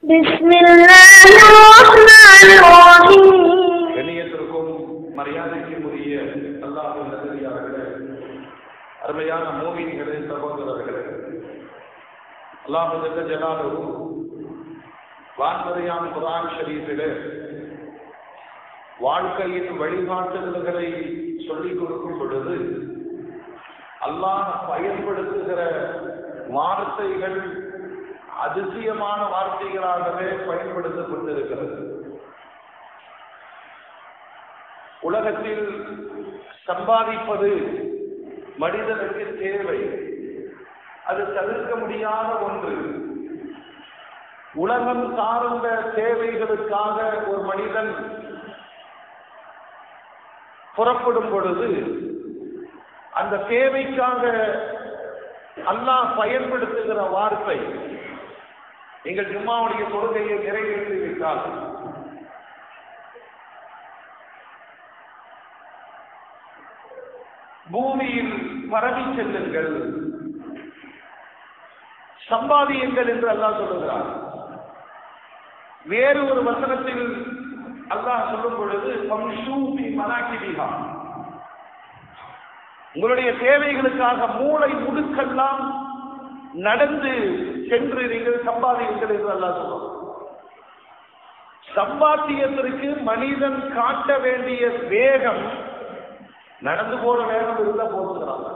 بسم الله الرحمن الرحيم கண்ணியத்திற்கும் மரியாதைக்கும் உரிய அல்லாஹ் நல்லடியார்களே அருமையான மூவின்களே சகோதரர்களே அல்லாஹ் ஜல்ல ஜலாலுஹு வான்மறையான் குர்ஆன் ஷரீஃபிலே வாழ்க்கையின் வழிகாட்டுதல்களை சொல்லிக் கொடுக்கும் பொழுது அல்லாஹ் பயன்படுத்துகிற வார்த்தைகள் அதிசயமான வார்த்தைகளாகவே பயன்படுத்தப்பட்டிருக்கிறது உலகத்தில் சம்பாதிப்பது மனிதனுக்கு தேவை அது தவிர்க்க முடியாத ஒன்று உலகம் சார்ந்த தேவைகளுக்காக ஒரு மனிதன் புறப்படும் பொழுது அந்த தேவைக்காக அல்லாஹ் பயன்படுத்துகிற வார்த்தை நீங்கள் ஜும்மாவுடைய தொழுகையை நிறைவேற்றி விட்டால் பூமியில் பரவி செல்லுங்கள் சம்பாதியுங்கள் என்று அல்லாஹ் சொல்லுகிறார் வேறு ஒரு வசனத்தில் அல்லாஹ் சொல்லும் பொழுது பம்சூபி மனாக்கிபிஹா உங்களுடைய தேவைகளுக்காக மூளை முடுக்கெல்லாம் நடந்து சென்று நீங்கள் சம்பாதியுங்கள் என்று அல்லாஹ் சொல்லுவார் சம்பாத்தியத்திற்கு மனிதன் காட்ட வேண்டிய வேகம் நடந்து போற வேகம் இருந்தா போதுங்கிறாங்க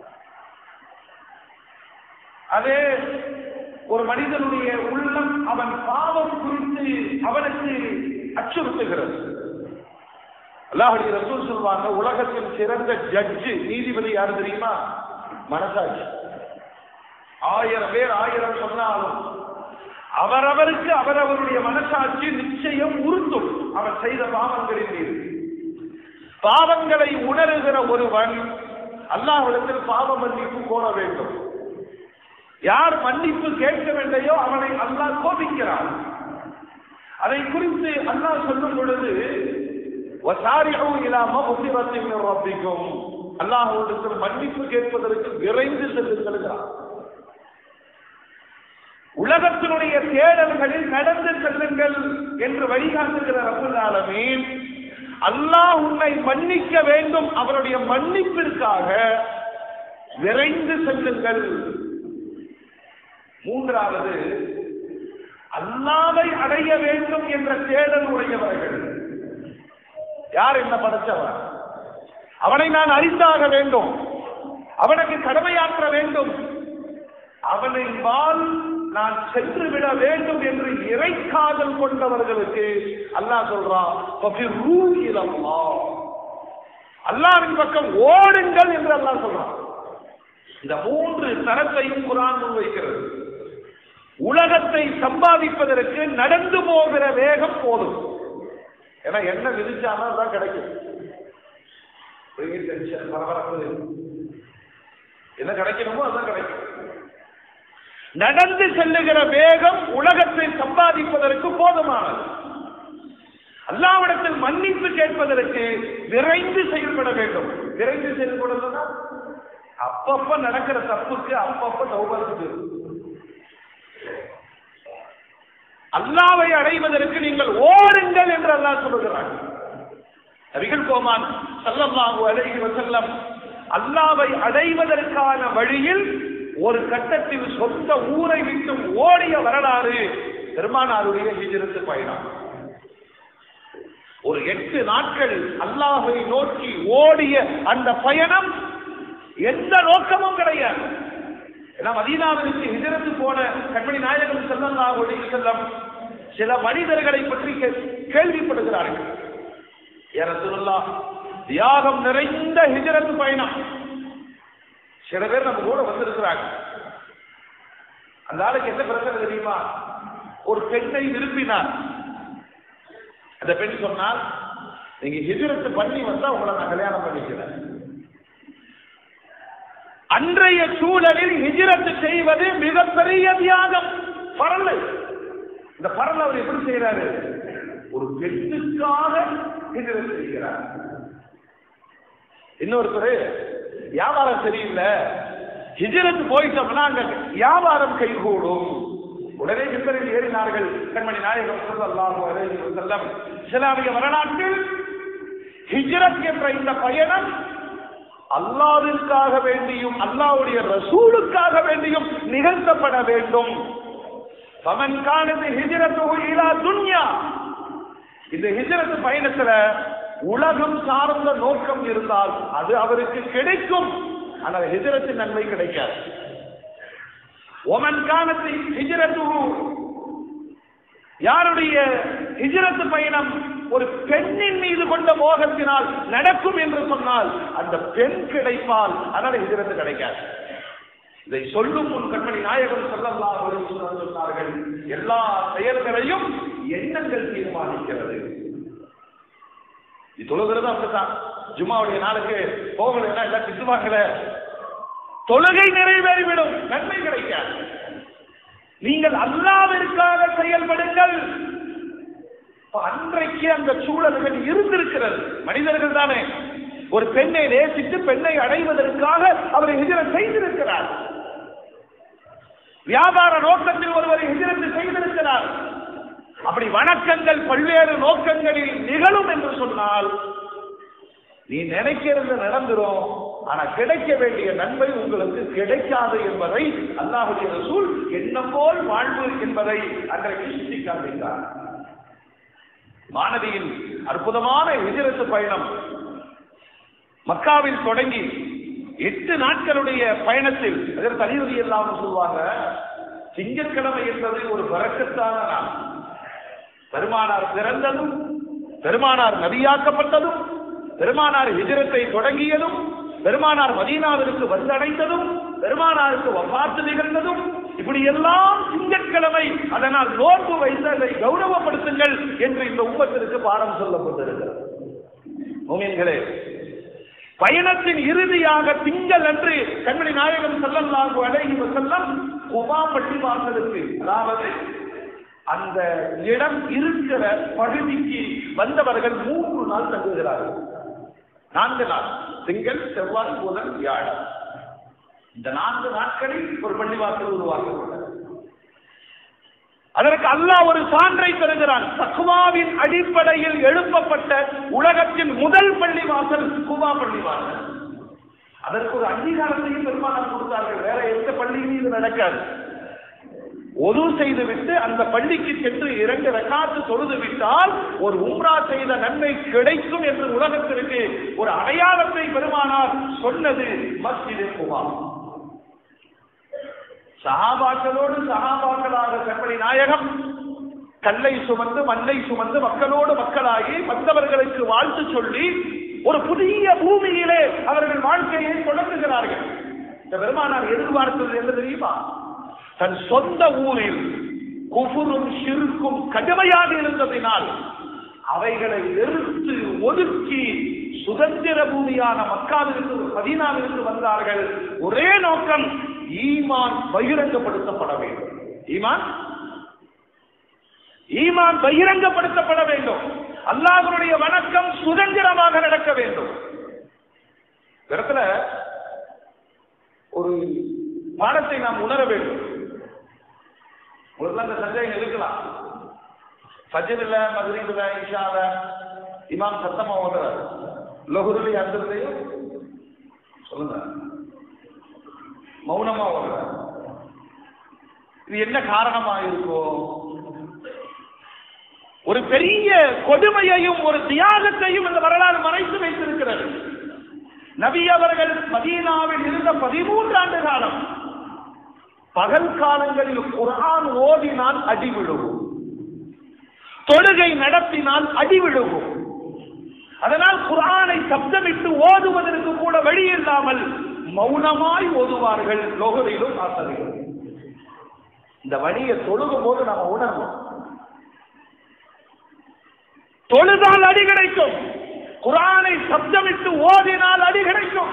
அதே ஒரு மனிதனுடைய உள்ளம் அவன் பாவம் குறித்து அவனுக்கு அச்சுறுத்துகிறது அல்லாஹுடைய ரசூல் சொல்வாங்க உலகத்தில் சிறந்த ஜட்ஜு நீதிபதி யாரு தெரியுமா மனசாட்சி ஆயிரம் பேர் ஆயிரம் சொன்னாலும் அவரவருக்கு அவரவருடைய மனசாட்சி நிச்சயம் உறுத்தும் அவர் செய்த பாவங்களின் மீது பாவங்களை உணருகிற ஒருவன் அல்லாஹ்விடத்தில் பாவ மன்னிப்பு கோர வேண்டும் யார் மன்னிப்பு கேட்கவில்லையோ அவனை அல்லாஹ் கோபிக்கிறான் அதை குறித்து அல்லாஹ் சொல்லும் பொழுது ரப்பிக்கும் அல்லாஹ்விடத்தில் மன்னிப்பு கேட்பதற்கு விரைந்து செல்லுங்கள் உலகத்தினுடைய தேடல்களில் நடந்து செல்லுங்கள் என்று வழிகாட்டுகிற ரபுல் ஆலமீன் அல்லாஹ் உன்னை மன்னிக்க வேண்டும் அவருடைய மன்னிப்பிற்காக விரைந்து செல்லுங்கள் மூன்றாவது அல்லாவை அடைய வேண்டும் என்ற தேடல் உடையவர்கள் யார் என்ன படைச்சவன் அவனை நான் அறிந்தாக வேண்டும் அவனுக்கு கடமையாற்ற வேண்டும் அவனை வாழ் நான் சென்று விட வேண்டும் என்று இறைக்காதல் கொண்டவர்களுக்கு அல்லாஹ் சொல்றான் அல்லாவின் பக்கம் ஓடுங்கள் என்று அல்லாஹ் சொல்றான் இந்த மூன்று தரத்தையும் குரான் முன்வைக்கிறது உலகத்தை சம்பாதிப்பதற்கு நடந்து போகிற வேகம் போதும் ஏன்னா என்ன விதிச்சாலும் தான் கிடைக்கும் பரபரப்பு என்ன கிடைக்கணுமோ அதான் கிடைக்கும் நடந்து செல்லுகிற வேகம் உலகத்தை சம்பாதிப்பதற்கு போதுமானது அல்லாவிடத்தில் மன்னிப்பு கேட்பதற்கு விரைந்து செயல்பட வேண்டும் விரைந்து செயல்படுறதுன்னா அப்பப்ப நடக்கிற தப்புக்கு அப்பப்ப சௌகரியத்துக்கு அல்லாவை அடைவதற்கு நீங்கள் ஓடுங்கள் என்று அல்லாஹ் சொல்லுகிறார் நபிகள் கோமான் சல்லல்லாஹு அலைஹி வஸல்லம் அல்லாவை அடைவதற்கான வழியில் ஒரு கட்டத்தில் சொந்த ஊரை விட்டு ஓடிய வரலாறு பெருமானாருடைய ஹிஜரத்து பயணம் ஒரு எட்டு நாட்கள் அல்லாஹை நோக்கி ஓடிய அந்த பயணம் எந்த நோக்கமும் கிடையாது ஏன்னா மதீனாவிற்கு ஹிஜரத்து போன கண்மணி நாயகம் செல்லல்லாஹு அலைஹி செல்லம் சில மனிதர்களை பற்றி கேள்விப்படுகிறார்கள் ஏறத்துல்லா தியாகம் நிறைந்த ஹிஜரத்து பயணம் சில பேர் நம்ம கூட வந்திருக்கிறாங்க அந்த ஆளுக்கு என்ன பிரச்சனை தெரியுமா ஒரு பெண்ணை விரும்பினார் அந்த பெண் சொன்னால் நீங்க ஹிஜரத்து பண்ணி வந்தா உங்களை நான் கல்யாணம் பண்ணிக்கிறேன் அன்றைய சூழலில் ஹிஜரத்து செய்வது மிகப்பெரிய தியாகம் பரல் இந்த பரல் அவர் எப்படி செய்யறாரு ஒரு பெண்ணுக்காக ஹிஜரத்து செய்கிறார் இன்னொருத்தர் வியாபாரம் சரியில்லை ஹிஜரத்து போயிட்டோம்னா அங்க வியாபாரம் கைகூடும் உடனே மிம்பரில் ஏறினார்கள் கண்மணி நாயகம் ஸல்லல்லாஹு அலைஹி வஸல்லம் இஸ்லாமிய வரலாற்றில் ஹிஜ்ரத் என்ற இந்த பயணம் அல்லாவிற்காக வேண்டியும் அல்லாஹ்வுடைய ரசூலுக்காக வேண்டியும் நிகழ்த்தப்பட வேண்டும் ஃபமன் கானது ஹிஜ்ரத்துஹு இலா துன்யா இந்த ஹிஜ்ரத் பயணத்துல உலகம் சார்ந்த நோக்கம் இருந்தால் அது அவருக்கு கிடைக்கும் ஆனால் ஹிஜ்ரத்தின் நன்மை கிடைக்காது ஒமன் காலத்து ஹிஜ்ரத்துஹு யாருடைய ஹிஜ்ரத் பயணம் ஒரு பெண்ணின் மீது கொண்ட மோகத்தினால் நடக்கும் என்று சொன்னால் அந்த பெண் கிடைப்பால் அதனால ஹிஜ்ரத் கிடைக்காது இதை சொல்லும் முன் கண்மணி நாயகம் ஸல்லல்லாஹு அலைஹி வஸல்லம் சொன்னார்கள் எல்லா செயல்களையும் எண்ணங்கள் தீர்மானிக்கிறது இது தொழுகிறது அப்படித்தான் ஜும்மாவுடைய நாளுக்கு போகலைன்னா எல்லாம் திட்டுவாங்களே தொழுகை நிறைவேறிவிடும் நன்மை கிடைக்காது நீங்கள் அல்லாவிற்காக செயல்படுங்கள் இப்ப அன்றைக்கு அந்த சூழல்கள் இருந்திருக்கிறது மனிதர்கள் தானே ஒரு பெண்ணை நேசித்து பெண்ணை அடைவதற்காக அவர் ஹிஜரத் செய்திருக்கிறார் வியாபார நோக்கத்தில் ஒருவர் ஹிஜரத்து செய்திருக்கிறார் அப்படி வணக்கங்கள் பல்வேறு நோக்கங்களில் நிகழும் என்று சொன்னால் நீ நினைக்கிறது நடந்துரும் ஆனா கிடைக்க வேண்டிய நன்மை உங்களுக்கு கிடைக்காது என்பதை அல்லாஹுடைய ரசூல் எண்ணம் போல் வாழ்வு என்பதை அன்றைக்கு சுட்டி காண்பித்தார் மாணவியின் அற்புதமான ஹிஜரத்து பயணம் மக்காவில் தொடங்கி எட்டு நாட்களுடைய பயணத்தில் அதற்கு அறிவுறுதி இல்லாமல் சொல்லுவாங்க திங்கட்கிழமை என்பது ஒரு வரக்கத்தான நாள் பெருமானார் பிறந்ததும் பெருமானார் நபியாக்கப்பட்டதும் பெருமானார் ஹிஜரத்தை தொடங்கியதும் பெருமானார் மதீனாவிற்கு வந்தடைந்ததும் பெருமானாருக்கு வபாத்து நிகழ்ந்ததும் இப்படி எல்லாம் திங்கட்கிழமை அதனால் நோன்பு வைத்து அதை கௌரவப்படுத்துங்கள் என்று இந்த உம்மத்திற்கு பாடம் சொல்லப்பட்டிருக்கிறது மூமியன்களே பயணத்தின் இறுதியாக திங்கள் அன்று கண்மணி நாயகம் ஸல்லல்லாஹு அலைஹி வஸல்லம் குபா பள்ளி வாசலுக்கு அதாவது அந்த இடம் இருக்கிற பகுதிக்கு வந்தவர்கள் மூன்று நாள் தங்குகிறார்கள் நான்கு நாள் திங்கள் செவ்வாய் புதன் வியாழன் இந்த நான்கு நாட்களில் ஒரு பள்ளிவாசல் உருவாக்கப்பட்டது அதற்கு அல்லாஹ் ஒரு சான்றை தருகிறான் தக்குவாவின் அடிப்படையில் எழுப்பப்பட்ட உலகத்தின் முதல் பள்ளிவாசல் குபா பள்ளிவாசல் அதற்கு ஒரு அங்கீகாரத்தையும் பெருமானார் கொடுத்தார்கள் வேற எந்த பள்ளியிலும் இது நடக்காது ஒது செய்துவிட்டு அந்த பள்ளிக்கு சென்று இரண்டு ரக்காத்து தொழுது விட்டால் ஒரு உம்ரா செய்த நன்மை கிடைக்கும் என்று உலகத்திற்கு ஒரு அடையாளத்தை பெருமானார் சொன்னது மஸ்ஜிது குபா சஹாபாக்களோடு சஹாபாக்களாக கண்மணி நாயகம் கல்லை சுமந்து மண்ணை சுமந்து மக்களோடு மக்களாகி மற்றவர்களுக்கு வாழ்த்து சொல்லி ஒரு புதிய பூமியிலே அவர்கள் வாழ்க்கையை தொடங்குகிறார்கள் இந்த பெருமானார் எதிர்பார்த்தது என்ன தெரியுமா தன் சொந்த ஊரில் குஃபுரும் ஷிருக்கும் கடுமையாக இருந்ததினால் அவைகளை வெறுத்து ஒதுக்கி சுதந்திர பூமியான மக்காவிலிருந்து மதீனாவிலிருந்து வந்தார்கள் ஒரே நோக்கம் ஈமான் பகிரங்கப்படுத்தப்பட வேண்டும் ஈமான் ஈமான் பகிரங்கப்படுத்தப்பட வேண்டும் அல்லாஹ்வுடைய வணக்கம் சுதந்திரமாக நடக்க வேண்டும் இந்த இடத்துல ஒரு பாடத்தை நாம் உணர வேண்டும் உங்களுக்கு அந்த சந்தேகம் இருக்கலாம் ஃபஜ்ரில் மக்ரிபில் இஷால இமாம் சத்தமா ஓதுறாரு லொஹுருலையும் அந்தர்லையும் சொல்லுங்க மௌனமா ஓதுறாரு இது என்ன காரணமா இருக்கும் ஒரு பெரிய கொடுமையையும் ஒரு தியாகத்தையும் இந்த வரலாறு மறைத்து வைத்திருக்கிறது நபி அவர்கள் மதீனாவில் இருந்த பதிமூன்று ஆண்டு காலம் பகல் காலங்களில் குர்ஆன் ஓதினால் அடி விழுவும் தொழுகை நடத்தினால் அடி விழுவும் அதனால் குர்ஆனை சப்தமிட்டு ஓதுவதற்கு கூட வழி இல்லாமல் மௌனமாய் ஓதுவார்கள் லோகரிலும் ஆசிரியர்கள் இந்த வழியை தொழுகும் போது நாம உணர்வோம் தொழுதால் அடி கிடைக்கும் குரானை சப்தமிட்டு ஓதினால் அடி கிடைக்கும்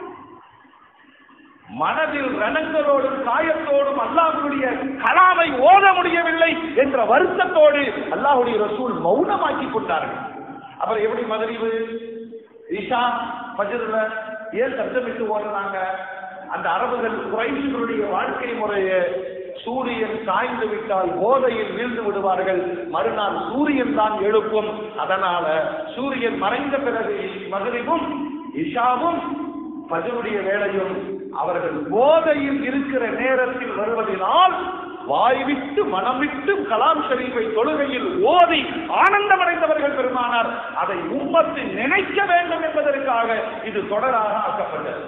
மனதில் ரணங்களோடும் காயத்தோடும் அல்லாஹ்வுடைய கலாமை ஓத முடியவில்லை என்ற வருத்தத்தோடு அல்லாஹ்வுடைய ரசூல் மௌனமாக்கி கொண்டார்கள் அப்புறம் எப்படி மகரிவு இஷா பஜ்ர்ல ஏன் சப்தமிட்டு ஓடுறாங்க அந்த அரபுகள் குறைஷிகளுடைய வாழ்க்கை முறையை சூரியன் சாய்ந்து விட்டால் போதையில் வீழ்ந்து விடுவார்கள் மறுநாள் சூரியன் தான் எழுப்பும் அதனால சூரியன் மறைந்த பிறகு மகரிவும் இஷாவும் பஜருடைய வேளையும் அவர்கள் போதையில் இருக்கிற நேரத்தில் வருவதனால் வாய்விட்டு மனமிட்டு கலாம் ஷரீஃபை தொழுகையில் ஓதி ஆனந்தமடைந்தவர்கள் பெருமானார் அதை உம்மத்து நினைக்க வேண்டும் என்பதற்காக இது தொடராக ஆக்கப்பட்டது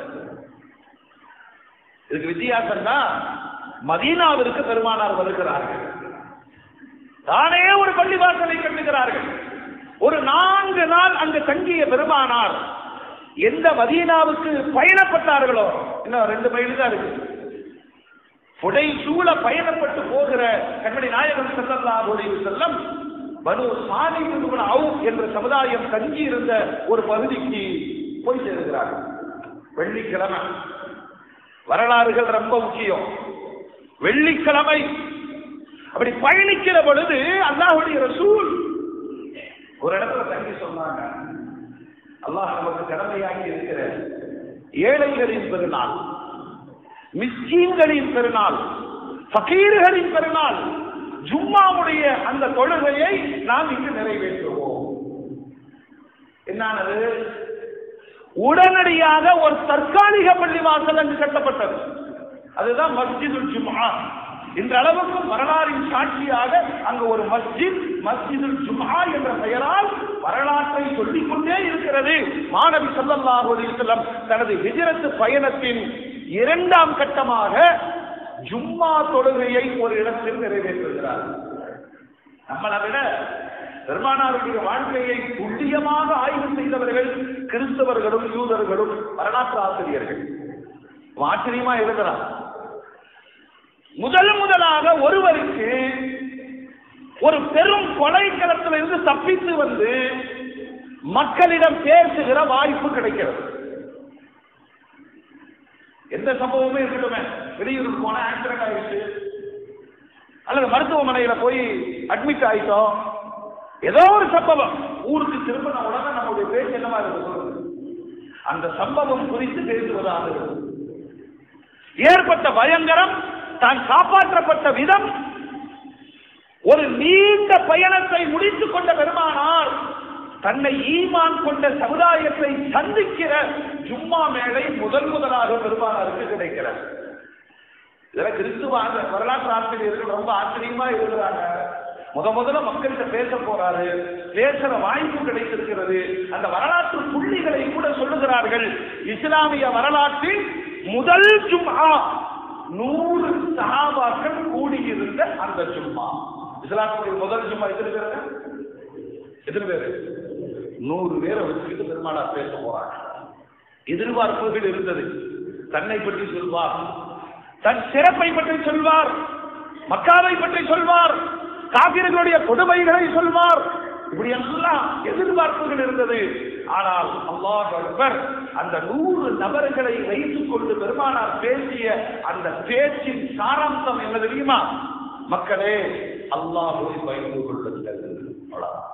இதுக்கு வித்தியாசம் தான் மதீனாவிற்கு பெருமானார் வருகிறார்கள் தானே ஒரு பள்ளிவாசலை கட்டுகிறார்கள் ஒரு நான்கு நாள் அங்கு தங்கிய பெருமானார் எந்த மதீனாவுக்கு பயணப்பட்டார்களோ இன்னும் ரெண்டு மைல் தான் இருக்கு புடை சூழ பயணப்பட்டு போகிற கண்மணி நாயகம் செல்லல்லாஹு அலைஹி செல்லம் பனு சாலி அவு என்ற சமுதாயம் தங்கி இருந்த ஒரு பகுதிக்கு போய் சேருகிறார்கள் வெள்ளிக்கிழமை வரலாறுகள் ரொம்ப முக்கியம் வெள்ளிக்கிழமை அப்படி பயணிக்கிற பொழுது அல்லாஹுடைய ரசூல் ஒரு இடத்துல தங்கி சொன்னாங்க அல்லாஹ் நமக்கு கடமையாகி இருக்கிற ஏழைகளின் பெருநாள் மிஸ்கீன்களின் பெருநாள் ஃபகீர்களின் பெருநாள் ஜும்மாவுடைய அந்த தொழுகையை நாம் இங்கு நிறைவேற்றுவோம் என்னானது உடனடியாக ஒரு தற்காலிக பள்ளிவாசல் அங்கு கட்டப்பட்டது அதுதான் மஸ்ஜிதுல் ஜும்ஆ இந்த அளவுக்கு வரலாறின் சாட்சியாக அங்கு ஒரு மஸ்ஜித் மஸ்ஜிதுல் ஜும்ஆ என்ற பெயரால் வரலாற்றை சொல்லிக் கொண்டே இருக்கிறது மாணவி ஸல்லல்லாஹு அலைஹி வஸல்லம் தனது ஹிஜ்ரத் பயணத்தின் இரண்டாம் கட்டமாக ஜும்மா தொழுகையை ஒரு இடத்தில் நிறைவேற்றுகிறார் நம்மளை விட பெருமானாருடைய வாழ்க்கையை துல்லியமாக ஆய்வு செய்தவர்கள் கிறிஸ்தவர்களும் யூதர்களும் வரலாற்று ஆசிரியர்கள் ஆச்சரியமா எழுதுறார் முதல் முதலாக ஒருவருக்கு ஒரு பெரும் கொலைக்களத்திலிருந்து தப்பித்து வந்து மக்களிடம் பேசுகிற வாய்ப்பு கிடைக்கிறது எந்த சம்பவமே இருக்கட்டுமே வெளியூருக்கு போன ஆக்சிடென்ட் ஆயிடுச்சு அல்லது மருத்துவமனையில போய் அட்மிட் ஆயிட்டோம் ஏதோ ஒரு சம்பவம் ஊருக்கு திரும்பின உடனே நம்முடைய பேச்சு என்னவா இருக்கு சொல்லுங்க அந்த சம்பவம் குறித்து பேசுவதாக இருக்கும். ஏற்பட்ட பயங்கரம் தான் காப்பாற்றப்பட்ட விதம் ஒரு நீண்ட பயணத்தை முடித்துக் கொண்ட பெருமானார் தன்னை ஈமான் கொண்ட சமுதாயத்தை சந்திக்கிற ஜும்மா மேலை முதல் முதலாக பெருமானாருக்கு கிடைக்கிறார் இதெல்லாம் கிறிஸ்துவ ஆசிரியர், வரலாற்று ஆசிரியர்கள் ரொம்ப ஆச்சரியமா எழுதுறாங்க முத முதல்ல மக்கள்கிட்ட பேச போறாரு பேசுற வாய்ப்பு கிடைத்திருக்கிறது அந்த வரலாற்று புள்ளிகளை கூட சொல்லுகிறார்கள் இஸ்லாமிய வரலாற்றில் முதல் ஜும்ஆ நூறு சஹாபாக்கள் கூடியிருந்த அந்த ஜும்மா இஸ்லாமுடைய முதல் ஜும்மா எத்தனை பேர் எத்தனை பேர் நூறு பேரை வச்சுக்கிட்டு பெருமானார் பேச போறாங்க எதிர்பார்ப்புகள் இருந்தது தன்னை பற்றி சொல்வார் தன் சிறப்பை பற்றி சொல்வார் மக்காவை பற்றி சொல்வார் காபிர்களுடைய கொடுமைகளை சொல்வார் இப்படி எல்லாம் எதிர்பார்ப்புகள் இருந்தது ஆனால் அல்லாஹ் அக்பர் அந்த நூறு நபர்களை வைத்துக் கொண்டு பெருமானார் பேசிய அந்த பேச்சின் சாராம்சம் என்ன தெரியுமா மக்களே அல்லாஹுவை பயந்து கொள்ளுங்கள் அவ்வளவுதான்.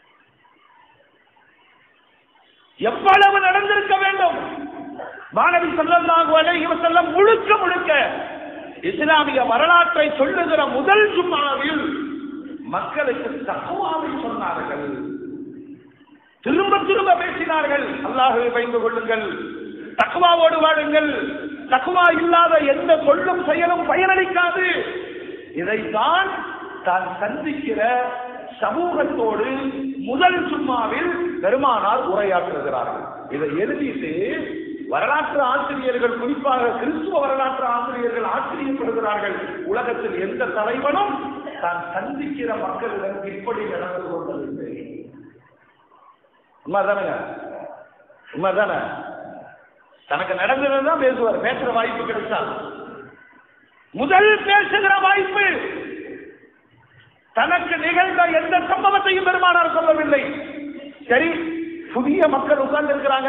எவ்வளவு நடந்திருக்க வேண்டும் மாணவி ஸல்லல்லாஹு அலைஹி வஸல்லம் முழுக்க முழுக்க இஸ்லாமிய வரலாற்றை சொல்லுகிற முதல் ஜும்மாவில் மக்களுக்கு தக்குவாவை சொன்னார்கள் திரும்ப திரும்ப பேசினார்கள் அல்லாஹுவை பயந்து கொள்ளுங்கள் தக்குவாவோடு வாழுங்கள் தக்குவா இல்லாத எந்த சொல்லும் செயலும் பயனளிக்காது இதைத்தான் தான் சந்திக்கிற சமூகத்தோடு முதல் சும்மாவில் பெருமானார் உரையாற்றுகிறார்கள் இதை எழுதிட்டு வரலாற்று ஆசிரியர்கள் குறிப்பாக கிறிஸ்துவ வரலாற்று ஆசிரியர்கள் ஆச்சரியப்படுகிறார்கள் உலகத்தில் எந்த தலைவனும் தான் சந்திக்கிற மக்களிடம் இப்படி நடந்து கொண்டதில்லை உண்மைதானுங்க உண்மைதானே தனக்கு நடந்ததுதான் பேசுவார் பேசுற வாய்ப்பு கிடைச்சால் முதல் பேசுகிற வாய்ப்பு தனக்கு நிகழ்ந்த எந்த சம்பவத்தையும் பெருமானார் சொல்லவில்லை சரி புதிய மக்கள் உட்கார்ந்து இருக்கிறாங்க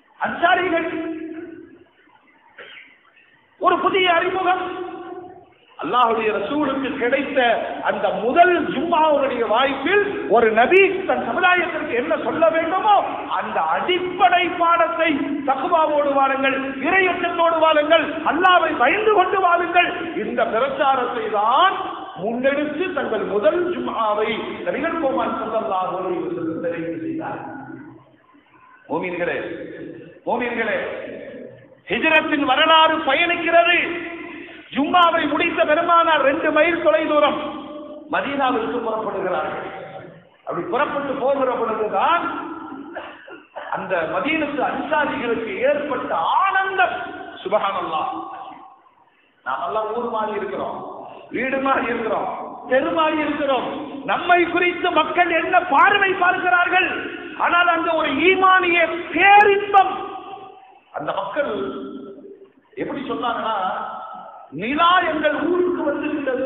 அன்சாரிகள் ஒரு புதிய அறிமுகம் அல்லாஹுடைய ரசூலுக்கு கிடைத்த அந்த முதல் ஜும்மாவுடைய வாய்ப்பில் ஒரு நபி தன் சமுதாயத்திற்கு என்ன சொல்ல வேண்டுமோ அந்த அடிப்படை பாடத்தை தக்குவாவோடு வாருங்கள் இறையற்றத்தோடு வாருங்கள் அல்லாவை பயந்து கொண்டு வாருங்கள் இந்த பிரச்சாரத்தை தான் முன்னெடுத்து தங்கள் முதல் ஜும்மாவை நபிகள் கோமான் சொல்லல்லாஹு அலைஹி வஸல்லம் தெரிவு செய்தார் மோமீன்களே மோமீன்களே ஹிஜ்ரத்தின் வரலாறு பயணிக்கிறது ஜும்மாவை முடித்த பெருமானார் ரெண்டு மைல் தொலை தூரம் மதீனாவிற்கு புறப்படுகிறார்கள் அப்படி புறப்பட்டு போகிற பொழுதுதான் அந்த மதீனத்து அன்சாரிகளுக்கு ஏற்பட்ட ஆனந்தம் சுபகானல்லா நாம் எல்லாம் ஊர் மாதிரி இருக்கிறோம் வீடு மாதிரி இருக்கிறோம் தெரு மாதிரி இருக்கிறோம் நம்மை குறித்து மக்கள் என்ன பார்வை பார்க்கிறார்கள் ஆனால் அங்க ஒரு ஈமானிய பேரின்பம் அந்த மக்கள் எப்படி சொன்னாங்கன்னா நிலா எங்கள் ஊருக்கு வந்துவிட்டது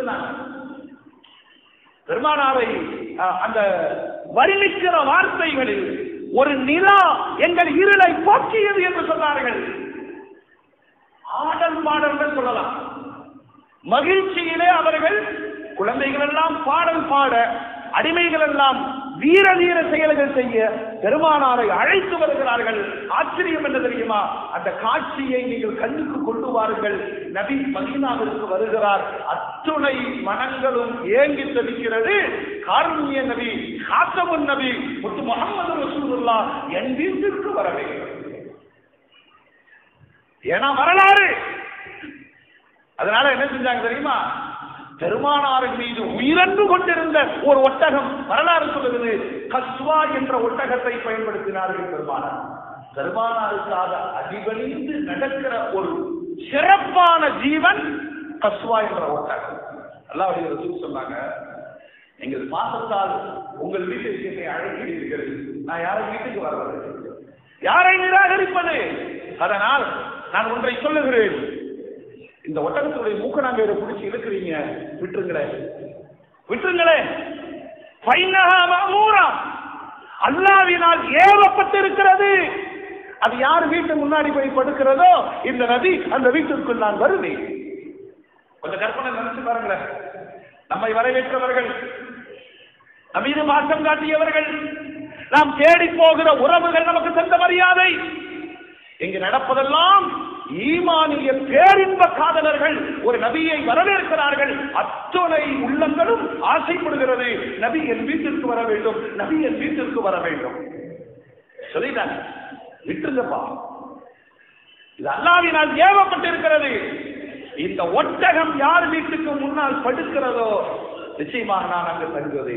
பெருமானாரை அஹ், அந்த வர்ணிக்கிற வார்த்தைகளில் ஒரு நிலா எங்கள் இருளை போக்கியது என்று சொன்னார்கள் ஆடல் பாடல்கள் சொல்லலாம் மகிழ்ச்சியிலே அவர்கள் குழந்தைகள் எல்லாம் பாடல் பாட அடிமைகள் எல்லாம் வீர வீர செயல்கள் செய்ய பெருமானாரை அழைத்து வருகிறார்கள் ஆச்சரியம் என்ன தெரியுமா அந்த காட்சியை நீங்கள் கண்ணுக்கு கொண்டு வாருங்கள் நபி மதீனாவிற்கு வருகிறார் அத்துணை மனங்களும் ஏங்கி தவிக்கிறது காருண்ய நபி காத்தமுன் நபி முத்து முகமது ரசூலுல்லா என் வீட்டிற்கு வர வேண்டும் ஏன்னா வரலாறு அதனால என்ன செஞ்சாங்க தெரியுமா பெருமானாரின் மீது உயிரன்று கொண்டிருந்த ஒரு ஒட்டகம் வரலாறு சொல்லுகிறது கஸ்வா என்ற ஒட்டகத்தை பயன்படுத்தினார்கள் பெருமானார் பெருமானாருக்காக அடிபணிந்து நடக்கிற ஒரு சிறப்பான ஜீவன் கஸ்வா என்ற ஒட்டகம் அல்லாவுடைய ரசூல் சொன்னாங்க எங்கள் பாசத்தால் உங்கள் வீட்டிற்கு என்னை அழைக்கிறீர்கள் நான் யாரை வீட்டுக்கு வர்றது யாரை நிராகரிப்பது அதனால் நான் ஒன்றை சொல்லுகிறேன் இந்த ஒட்டகத்துடைய மூக்கணாங்கயிறு பிடிச்சி இழுக்கிறீங்க விட்டுருங்களே விட்டுருங்களே ஃபைனஹா மஅமூரா. அல்லாவினால் ஏவப்பட்டிருக்கிறது அது யார் வீட்டு முன்னாடி போய் படுக்கிறதோ இந்த நதி அந்த வீட்டிற்குள் நான் வருவேன் கொஞ்சம் கற்பனை நினைச்சு பாருங்களேன் நம்மை வரவேற்றவர்கள் நம்மீது மாற்றம் காட்டியவர்கள் நாம் தேடி போகிற உறவுகள் நமக்கு தந்த மரியாதை இங்கு நடப்பதெல்லாம் ஈமானிய பேரின்ப காதலர்கள் ஒரு நபியை வரவேற்கிறார்கள் அத்துணை உள்ளங்களும் ஆசைப்படுகிறது நபி என் வீட்டிற்கு வர வேண்டும் நபி என் வீட்டிற்கு வர வேண்டும் சொல்லிட்டாங்க விட்டுருங்கப்பா இது அல்லாவினால் ஏவப்பட்டிருக்கிறது இந்த ஒட்டகம் யார் வீட்டுக்கு முன்னால் படுக்கிறதோ நிச்சயமாக நான் அங்கு தங்குவது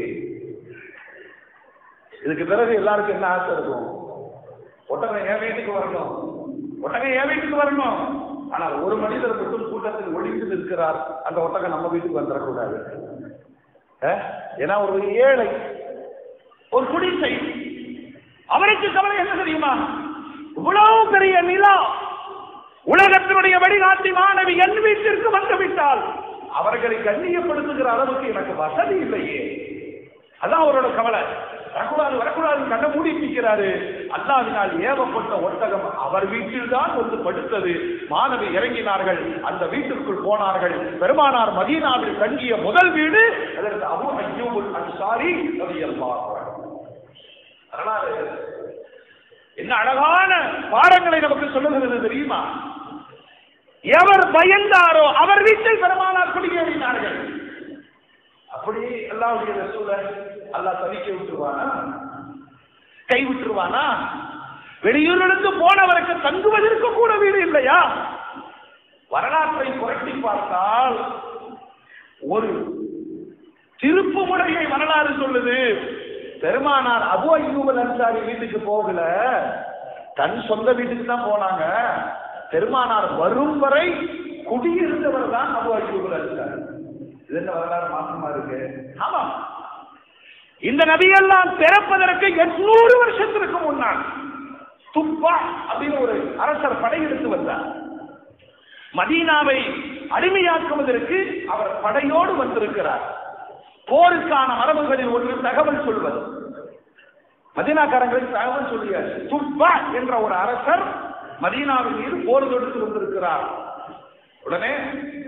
இதுக்கு பிறகு எல்லாருக்கும் என்ன ஆசை இருக்கும் ஒட்டகம் என் வீட்டுக்கு வரணும் ஒட்டகம் என் வீட்டுக்கு வரணும் ஆனால் ஒரு மனிதர் மட்டும் கூட்டத்தில் ஒளிந்து நிற்கிறார் அந்த ஒட்டகம் நம்ம வீட்டுக்கு வந்துடக்கூடாது அஹ்? ஏன்னா ஒரு ஏழை ஒரு குடிசை அவருக்கு கவலை என்ன தெரியுமா இவ்வளவு பெரிய நிலா உலகத்தினுடைய வழிகாட்டி மாணவி என் வீட்டிற்கு வந்துவிட்டால் அவர்களை கண்ணியப்படுத்துகிற அளவுக்கு எனக்கு வசதி இல்லையே அதான் அவரோட கவலை வரக்கூடாது வரக்கூடாது கண்ண மூடி நிற்கிறாரு அல்லாவினால் ஏவப்பட்ட ஒட்டகம் அவர் வீட்டில் தான் வந்து படுத்தது மாணவி இறங்கினார்கள் அந்த வீட்டிற்குள் போனார்கள் பெருமானார் மதீனாவில் தங்கிய முதல் வீடு அதற்கு அபு அய்யூபுல் அன்சாரி ரலியல்லாஹு அன்ஹு. வரலாறு என்ன அழகான பாடங்களை நமக்கு சொல்லுகிறது தெரியுமா எவர் பயந்தாரோ அவர் வீட்டில் பெருமானார் குடியேறினார்கள் அப்படி அல்லாவுடைய ரசூல அல்லாஹ் தவிக்க விட்டுருவானா கை விட்டுருவானா வெளியூரிலிருந்து போனவருக்கு தங்குவதற்கு கூட வீடு இல்லையா வரலாற்றை புரட்டி பார்த்தால் ஒரு திருப்பு முறையை வரலாறு சொல்லுது பெருமானார் அபு அய்யூபல் அன்சாரி வீட்டுக்கு போகல தன் சொந்த வீட்டுக்கு தான் போனாங்க பெருமானார் வரும் வரை குடியிருந்தவர் தான் அபு அய்யூபல் அன்சாரி இது என்ன வரலாறு மாற்றமா இருக்கு ஆமா இந்த நபியெல்லாம் பிறப்பதற்கு எட்நூறு வருஷத்திற்கு முன்னால் துப்பா அப்படின்னு ஒரு அரசர் படையெடுத்து வந்தார் மதீனாவை அடிமையாக்குவதற்கு அவர் படையோடு வந்திருக்கிறார் போருக்கான மரபுகளில் ஒன்று தகவல் சொல்வது மதீனாக்காரங்களுக்கு தகவல் சொல்லியார் துப்பா என்ற ஒரு அரசர் மதீனாவின் மீது போர் தொடுத்து வந்திருக்கிறார் உடனே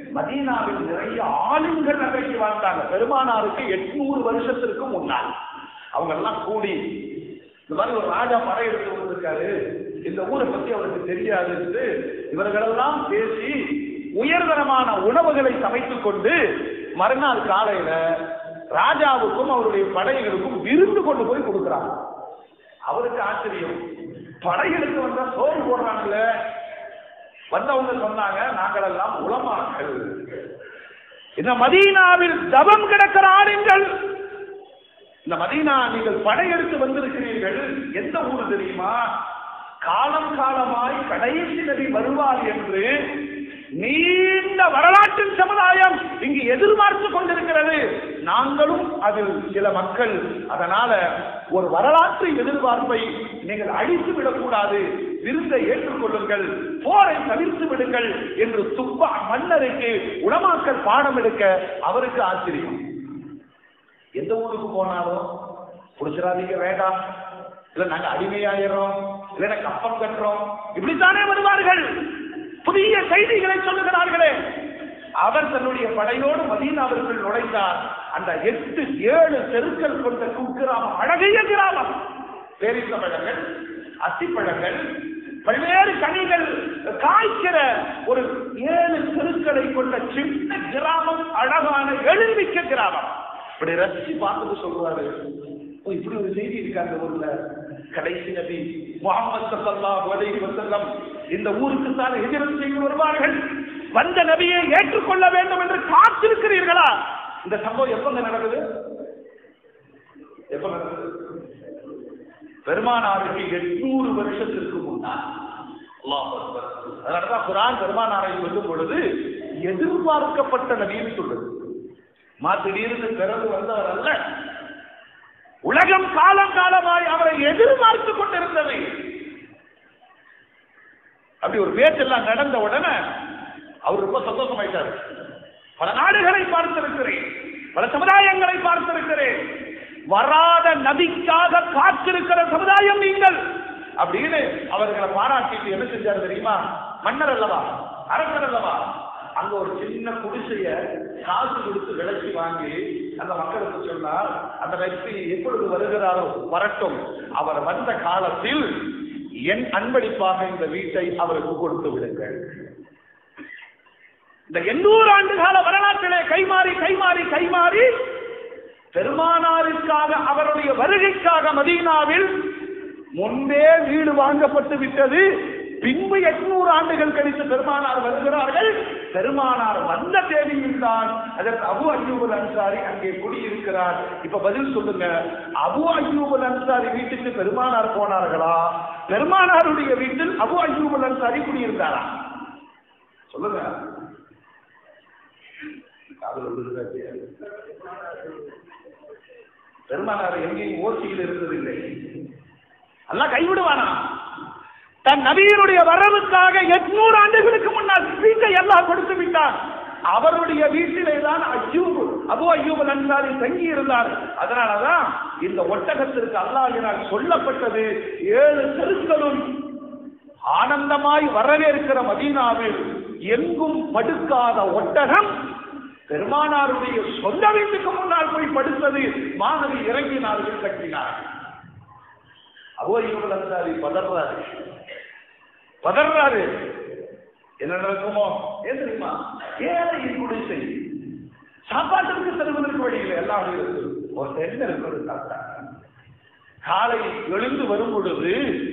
மதீனாவில் நிறைய ஆளுங்கள் அன்றைக்கு வாழ்ந்தாங்க பெருமானாருக்கு எட்நூறு வருஷத்திற்கு முன்னால் அவங்க எல்லாம் கூடி இந்த மாதிரி ஒரு ராஜா படையெடுத்து வந்திருக்காரு இந்த ஊரை பத்தி அவருக்கு தெரியாதுன்னு இவர்களெல்லாம் பேசி உயர்தரமான உணவுகளை சமைத்துக் கொண்டு மறுநாள் காலையில ராஜாவுக்கும் அவருடைய படைகளுக்கும் விருந்து கொண்டு போய் கொடுக்குறாங்க அவருக்கு ஆச்சரியம் படைகளுக்கு வந்தா சோறு போடுறாங்கல்ல வந்தவங்க சொன்னாங்க நாங்கள் எல்லாம் உளமாக்கள் இந்த மதீனாவில் தவம் கிடக்கிற ஆளுங்கள் இந்த மதீனா நீங்கள் படையெடுத்து வந்திருக்கிறீர்கள் எந்த ஊர் தெரியுமா காலம் காலமாய் கடைசி நபி வருவார் என்று நீண்ட வரலாற்றின் சமுதாயம் இங்கு எதிர்பார்த்து கொண்டிருக்கிறது நாங்களும் அதில் சில மக்கள் அதனால ஒரு வரலாற்று எதிர்பார்ப்பை நீங்கள் அழித்து விடக்கூடாது விருந்தை ஏற்றுக்கொள்ளுங்கள் போரை தவிர்த்து விடுங்கள் என்று துப்பா மன்னருக்கு உணமாக்கல் பாடம் எடுக்க அவருக்கு ஆச்சரியம் எந்த ஊருக்கு போனாலும் குடிச்சிடாதீங்க வேண்டாம் இல்ல நாங்க அடிமையாயிரோம் இல்ல கப்பம் கட்டுறோம் இப்படித்தானே வருவார்கள் புதிய செய்திகளை சொல்லுகிறார்களே அவர் தன்னுடைய படையோடு மதீனாவிற்குள் நுழைந்தார் அந்த எட்டு ஏழு தெருக்கள் கொண்ட குக்கிராமம் அழகிய கிராமம் பேரித்த பழங்கள் அத்திப்பழங்கள் பல்வேறு கனிகள் காய்க்கிற ஒரு ஏழு தெருக்களை கொண்ட சின்ன கிராமம் அழகான எழில்மிக்க கிராமம் இப்படி ரசிச்சு பார்த்துட்டு சொல்றாரு ஓ இப்படி ஒரு செய்தி இருக்கு அந்த ஊர்ல கடைசி நபி முகமது ஸல்லல்லாஹு அலைஹி வஸல்லம் இந்த ஊருக்கு தான் ஹிஜ்ரத் செய்து வருவார்கள் வந்த நபியை ஏற்றுக்கொள்ள வேண்டும் என்று காத்திருக்கிறீர்களா இந்த சம்பவம் எப்பங்க நடக்குது எப்ப நடக்குது பெருமானாருக்கு எட்நூறு வருஷத்திற்கு முன்னால் அல்லாஹ் அக்பர். அதனாலதான் குரான் பெருமானாரை சொல்லும் பொழுது எதிர்பார்க்கப்பட்ட நபின்னு சொல்லுது மா திடீர்னு பிறந்து வந்தவர் அல்ல உலகம் காலம் காலமாய் அவரை எதிர்பார்த்து கொண்டிருந்தது அப்படி ஒரு பேச்செல்லாம் நடந்த உடனே அவர் ரொம்ப சந்தோஷமாயிட்டார் பல நாடுகளை பார்த்திருக்கிறேன் பல சமுதாயங்களை பார்த்திருக்கிறேன் வராத நபிக்காக காத்திருக்கிற சமுதாயம் நீங்கள் அப்படின்னு அவர்களை பாராட்டிட்டு என்ன செஞ்சாரு தெரியுமா மன்னர் அல்லவா அரசர் அல்லவா அங்க ஒரு சின்ன குடிசைய காசு கொடுத்து விலைக்கு வாங்கி அந்த மக்களுக்கு சொன்னார் அந்த व्यक्ति எப்பொழுது வருகிறாரோ வரட்டும் அவர் வந்த காலத்தில் என் அன்பளிப்பாக இந்த வீட்டை அவருக்கு கொடுத்து விடுங்கள் இந்த எண்ணூறு ஆண்டு கால வரலாற்றிலே கைமாறி கைமாறி கைமாறி பெருமானாருக்காக அவருடைய வருகைக்காக மதீனாவில் முன்பே வீடு வாங்கப்பட்டு விட்டது பின்பு எட்நூறு ஆண்டுகள் கழித்து பெருமானார் வருகிறார்கள் பெருமானார் வந்த தேதியில் தான் அதற்கு அபு அய்யூபல் அன்சாரி அங்கே குடியிருக்கிறார் இப்ப பதில் சொல்லுங்க அபு அய்யூபல் அன்சாரி வீட்டுக்கு பெருமானார் போனார்களா பெருமானாருடைய வீட்டில் அபு அய்யூபல் அன்சாரி குடியிருந்தாரா சொல்லுங்க காதுல விழுகுதா இல்லையா? பெருமானார் எங்கேயும் ஓசியில் இருந்ததில்லை அல்லாஹ் கைவிடுவானா தன் நபியினுடைய வரவுக்காக எட்நூறு ஆண்டுகளுக்கு முன்னால் வீட்டை எல்லாம் கொடுத்து விட்டார் அவருடைய வீட்டிலே தான் அய்யூப் அபு அய்யூப் அன்சாரி தங்கி இருந்தார் அதனாலதான் இந்த ஒட்டகத்திற்கு அல்லாஹினால் சொல்லப்பட்டது ஏழு தெருக்களும் ஆனந்தமாய் வரவேற்கிற மதீனாவில் எங்கும் படுக்காத ஒட்டகம் பெருமானாருடைய சொந்த வீட்டுக்கு முன்னால் போய் படுத்தது மாணவி இறங்கினார்கள் கட்டினார்கள் அபோயிபுல் அன்சாரி பதறாரு பதறாரு என்ன நடக்குமோ ஏன் தெரியுமா ஏழையின் குடிசை சாப்பாட்டுக்கு செல்வதற்கு வழியில் எல்லாம் வழி இருக்கு ஒரு தென்னை இருக்கிறது சாப்பிட்டாங்க காலை எழுந்து வரும் பொழுது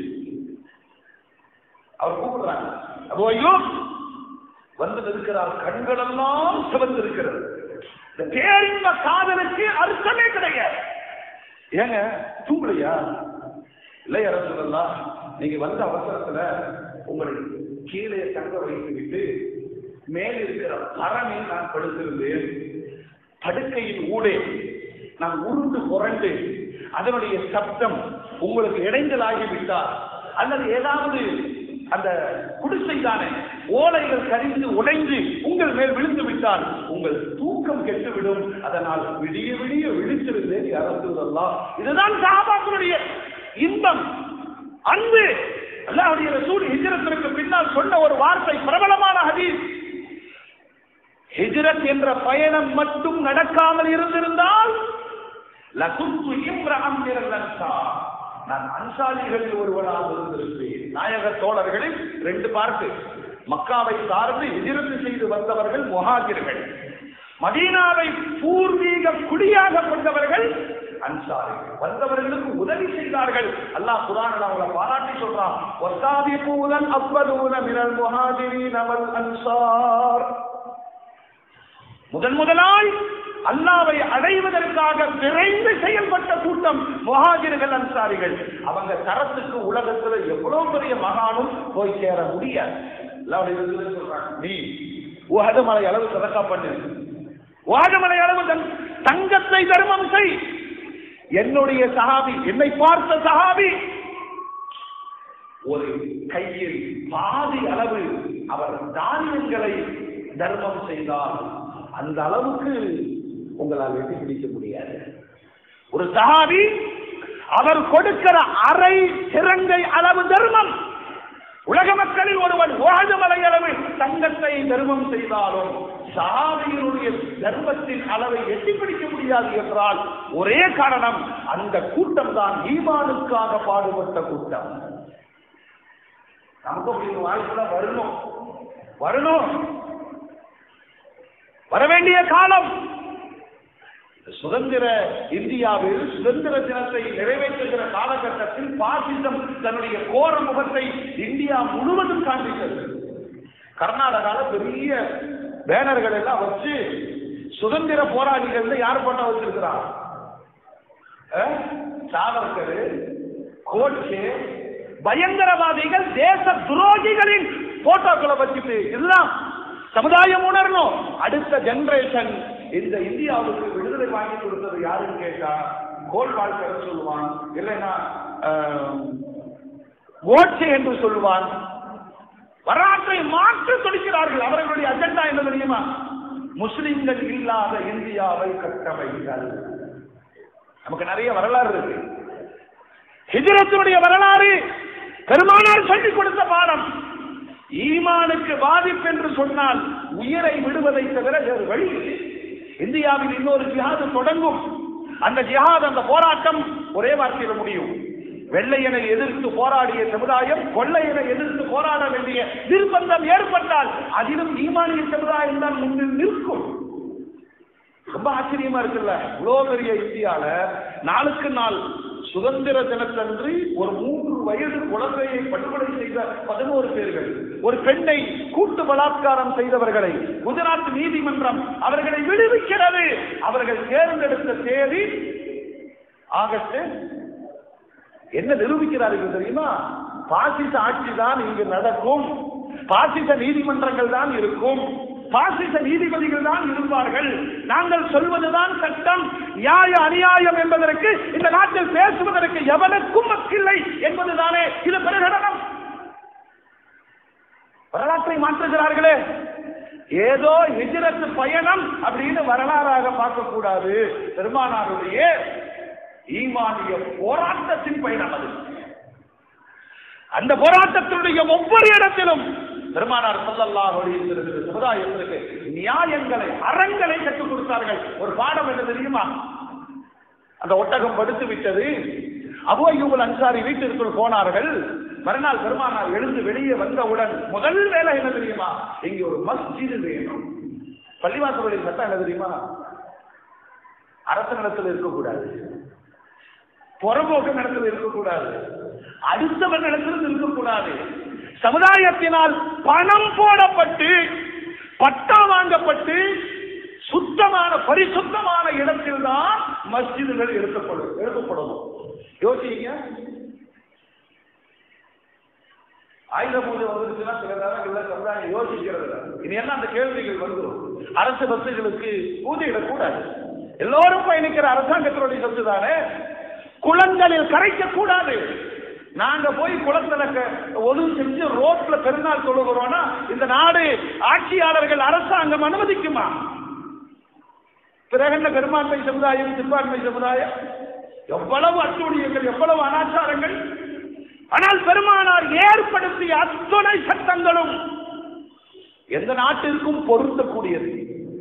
அவர் கூப்பிடுறாங்க அப்போ ஐயோ வந்து நிற்கிறார் கண்களெல்லாம் சிவந்து இருக்கிறது இந்த பேரின்ப காதலுக்கு அர்த்தமே கிடையாது ஏங்க தூங்கலையா இல்லை அரசுலாம் நீங்க வந்த அவசரத்துல உங்களை கீழே தங்க வைத்து விட்டு மேல் இருக்கிற பரனில் நான் படுத்திருந்தேன் படுக்கையின் ஊடே நான் உருண்டு புரண்டு அதனுடைய சப்தம் உங்களுக்கு இடைஞ்சலாகி விட்டால் அல்லது ஏதாவது அந்த குடிசை தானே ஓலைகள் கரிந்து உடைந்து உங்கள் மேல் விழுந்து விட்டால் உங்கள் தூக்கம் கெட்டுவிடும் அதனால் விடிய விடிய விழித்திருந்தேன் அரசுதல்லா இதுதான் சாபாக்களுடைய இன்பம் அன்பு அல்லாஹ்வுடைய ரசூல் ஹிஜ்ரத்திற்கு பின்னால் சொன்ன ஒரு வார்த்தை பிரபலமான ஹதீஸ் ஹிஜ்ரத் என்ற பயணம் மட்டும் நடக்காமல் இருந்திருந்தால் லகுந்து இம்ரஅம் மினல் அன்சார். நான் அன்சாரிகளில் ஒருவனாக இருந்திருப்பேன் நாயக தோழர்களில் ரெண்டு பார்ட்டு மக்காவை சார்ந்து எதிர்த்து செய்து வந்தவர்கள் முஹாஜிர்கள் மதீனாவை பூர்வீக குடியாக கொண்டவர்கள் அன்சாரிகள் வந்தவர்களுக்கு உதவி செய்தார்கள் அல்லாஹ் குரான் அவங்களை பாராட்டி சொல்றான் வசாபிபூதன் அவ்வதூன மினல் முஹாஜிரீன் அவல் அன்சார் முதன் முதலாய் அல்லாவை அடைவதற்காக விரைந்து செயல்பட்ட கூட்டம் முஹாஜிர்கள் அன்சாரிகள் அவங்க தரத்துக்கு உலகத்துல எவ்வளவு பெரிய மகானும் போய் சேர முடியாது அல்லாஹ்வுடைய ரசூலே சொல்றாங்க நீ உஹது மலை அளவு சதக்கா பண்ணு உஹது மலை அளவு தன் தங்கத்தை தர்மம் செய் என்னுடைய சஹாபி என்னை பார்த்த சஹாபி ஒரு கையில் பாதி அளவு அவர் தானியங்களை தர்மம் செய்தால் அந்த அளவுக்கு உங்களால் வெற்றி பிடிக்க முடியாது ஒரு சஹாபி அவர் கொடுக்கிற அரை சிறங்கை அளவு தர்மம் உலக மக்களில் ஒருவன் ஓஹது மலை அளவு தங்கத்தை தர்மம் செய்தாலும் சஹாபியினுடைய தர்மத்தின் அளவை எட்டி பிடிக்க முடியாது என்றால் ஒரே காரணம் அந்த கூட்டம் தான் ஈமானுக்காக பாடுபட்ட கூட்டம் நமக்கு அப்படி ஒரு வாழ்க்கை வரணும் வரணும் வரவேண்டிய காலம் சுதந்திர இந்தியாவில் சுதந்திர தினத்தை நிறைவேற்றுகிற காலகட்டத்தில் பாசிசம் தன்னுடைய கோர முகத்தை இந்தியா முழுவதும் காண்பித்தது கர்நாடகால பெரிய பேனர்கள் எல்லாம் வச்சு சுதந்திர போராளிகள் யார் பண்ண வச்சிருக்கிறார் அஹ்? சாவர்கர் கோட்சே பயங்கரவாதிகள் தேச துரோகிகளின் போட்டோக்களை வச்சுட்டு இதுதான் சமுதாயம் உணரணும் அடுத்த ஜெனரேஷன் இந்த இந்தியாவுக்கு விடுதலை வாங்கி கொடுத்தது யாருன்னு கேட்டா கோல்வாழ்கர் சொல்லுவான் இல்லைன்னா ஆஹ், கோட்சே என்று சொல்லுவான் வரலாற்றை மாற்ற துடிக்கிறார்கள் அவர்களுடைய அஜெண்டா என்ன தெரியுமா முஸ்லிம்கள் இல்லாத இந்தியாவை கட்டமைத்தல் நமக்கு நிறைய வரலாறு இருக்கு ஹிஜ்ரத்தினுடைய வரலாறு பெருமானார் சொல்லிக் கொடுத்த பாடம் ஈமானுக்கு பாதிப்பு என்று சொன்னால் உயிரை விடுவதை தவிர வேறு வழி இல்லை. இந்தியாவில் இன்னொரு ஜிஹாது தொடங்கும் அந்த ஜிஹாத் அந்த போராட்டம் ஒரே வார்த்தையில முடியும் வெள்ளையனை எதிர்த்து போராடிய சமுதாயம் கொள்ளையனை எதிர்த்து போராட வேண்டிய நிர்பந்தம் ஏற்பட்டால் அதிலும் ஈமானிய சமுதாயம் தான் முன்னில் நிற்கும் ரொம்ப ஆச்சரியமா இருக்குல்ல இவ்வளோ பெரிய இந்தியால நாளுக்கு நாள் சுதந்திர தினத்தன்று ஒரு மூன்று வயது குழந்தையை படுகொலை செய்த பதினோரு பேர்கள் ஒரு பெண்ணை கூட்டு பலாத்காரம் செய்தவர்களை குஜராத் நீதிமன்றம் அவர்களை விடுவிக்கிறது அவர்கள் தேர்ந்தெடுத்த தேதி ஆகஸ்ட் என்ன நிரூபிக்கிறார்கள் தெரியுமா பாசிச ஆட்சி தான் இங்கு நடக்கும் பாசிச நீதிமன்றங்கள் தான் இருக்கும் பாசிச நீதிபதிகள் தான் இருப்பார்கள் நாங்கள் சொல்வதுதான் சட்டம் நியாய அநியாயம் என்பதற்கு இந்த நாட்டில் பேசுவதற்கு எவனுக்கும் மக்கில்லை என்பதுதானே இது பிரகடனம் வரலாற்றை மாற்றுகிறார்களே ஏதோ ஹிஜ்ரத் பயணம் அப்படின்னு வரலாறாக பார்க்க கூடாது பெருமானாருடைய ஈமானிய போராட்டத்தின் பயணம் அது அந்த போராட்டத்தினுடைய ஒவ்வொரு இடத்திலும் பெருமானார் ஸல்லல்லாஹு அலைஹி வஸல்லம் சமுதாயத்திற்கு நியாயங்களை அறங்களை கற்றுக் கொடுத்தார்கள் ஒரு பாடம் என்ன தெரியுமா அந்த ஒட்டகம் படுத்து விட்டது அபு அய்யூபுல் அன்சாரி வீட்டிற்குள் போனார்கள் மறுநாள் பெருமானார் எழுந்து வெளியே வந்தவுடன் முதல் வேலை என்ன தெரியுமா இங்க ஒரு மஸ்ஜிது வேணும் பள்ளிவாசலுடைய சட்டம் என்ன தெரியுமா அரச நிலத்தில் இருக்கக்கூடாது புறம்போக்கு நடத்தில் இருக்கக்கூடாது அடுத்தவன் நடத்தில் இருக்கக்கூடாது சமுதாயத்தினால் பணம் போடப்பட்டு பட்டா வாங்கப்பட்டு சுத்தமான பரிசுத்தமான இடத்தில் தான் மஸ்ஜிதுகள் எடுக்கப்படும் எடுக்கப்படணும் யோசிங்க ஆயுத பூஜை வந்துருச்சுன்னா சில நேரங்கள்ல சமுதாயம் யோசிக்கிறது இல்ல. இனி எல்லாம் அந்த கேள்விகள் வந்துடும் அரசு பஸ்ஸுகளுக்கு ஊதியிடக்கூடாது எல்லோரும் பயணிக்கிற அரசாங்கத்தினுடைய சொத்து தானே குளங்களில் கரைக்க கூடாது நாங்க போய் குளத்துல க- ஒதுவு செஞ்சு ரோட்ல பெருநாள் தொழுகிறோம்னா இந்த நாடு ஆட்சியாளர்கள் அரசாங்கம் அனுமதிக்குமா பிறகு என்ன பெரும்பான்மை சமுதாயம் சிறுபான்மை சமுதாயம் எவ்வளவு அட்டுழியங்கள் எவ்வளவு அனாச்சாரங்கள் ஆனால் பெருமானார் ஏற்படுத்திய அத்துணை சட்டங்களும் எந்த நாட்டிற்கும் பொருந்தக்கூடியது